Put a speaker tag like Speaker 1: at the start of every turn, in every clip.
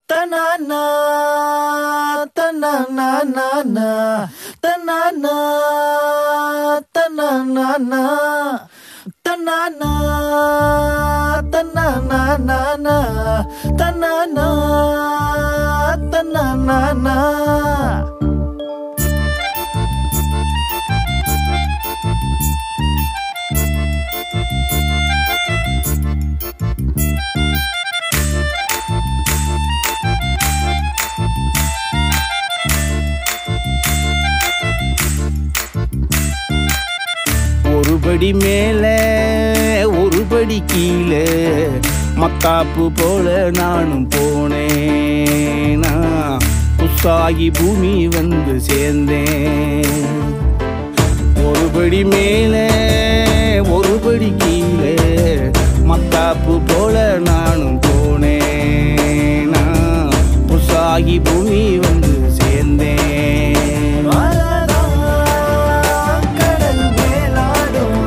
Speaker 1: தனானா தனானா தனானா தனானா தனானா தனானா தனானா தனானா
Speaker 2: ஒரு படி மேல ஒரு படி கீழே மத்தாப்பு போல நானும் போனேன் புத்தாகி பூமி வந்து சேர்ந்தேன் ஒரு படி மேல ஒரு படி கீழே மத்தாப்பு போல நானும் போனேன் புத்தாகி பூமி வந்து சேர்ந்தேன்
Speaker 1: அழகாம் கடல் மேலாடும்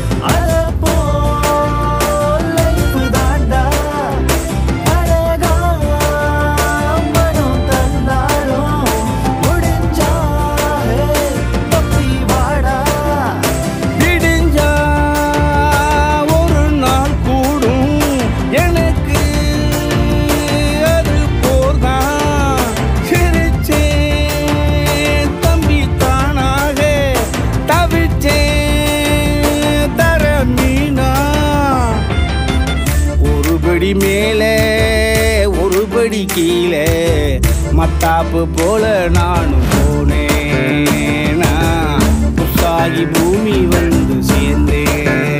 Speaker 1: அழப்போல் லைஃப் தாண்டா அழகாம் மனம் தந்தாலும் முடிஞ்சாலே தப்பி வாடா
Speaker 2: விடிஞ்சா ஒரு நாள் கூடும் எனக்கு அது போர்தான் சிரிச்சேன் தம்பி தானாக தவிச்சேன் தர மீனா ஒரு படி மேலே ஒரு படி கீழே மத்தாப்பு போல நானும் போனேன் புத்தாகி பூமி வந்து சேர்ந்தேன்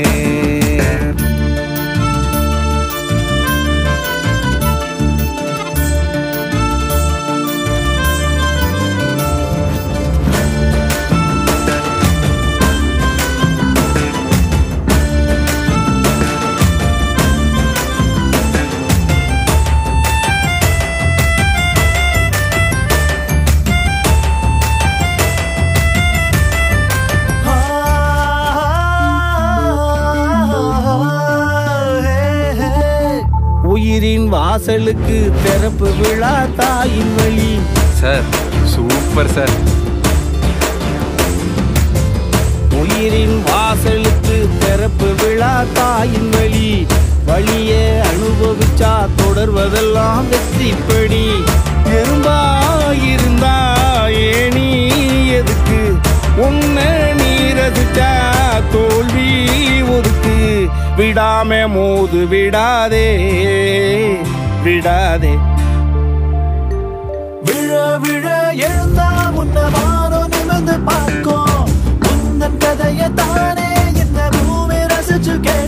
Speaker 2: உயிரின் வாசலுக்கு திறப்பு விழா தாயின் வழி
Speaker 3: சார் சூப்பர் சார்
Speaker 2: உயிரின் வாசலுக்கு திறப்பு விழா தாயின் வழி வழிய அனுபவிச்சா தொடர்வதெல்லாம் வெற்றிப்படி எறும்பா இருந்தா ஏனி எதுக்கு உன்னை நீ ரசிச்சா தோல்வி ஒதுக்கு விடாம மோது விடாதே விடாதே
Speaker 1: விழ விழ எழுந்தா முன்ன வானோ நிமிர்ந்து பார்க்கும் உந்தன் கதையை தானே இந்த பூமி ரசிச்சு கேட்கும்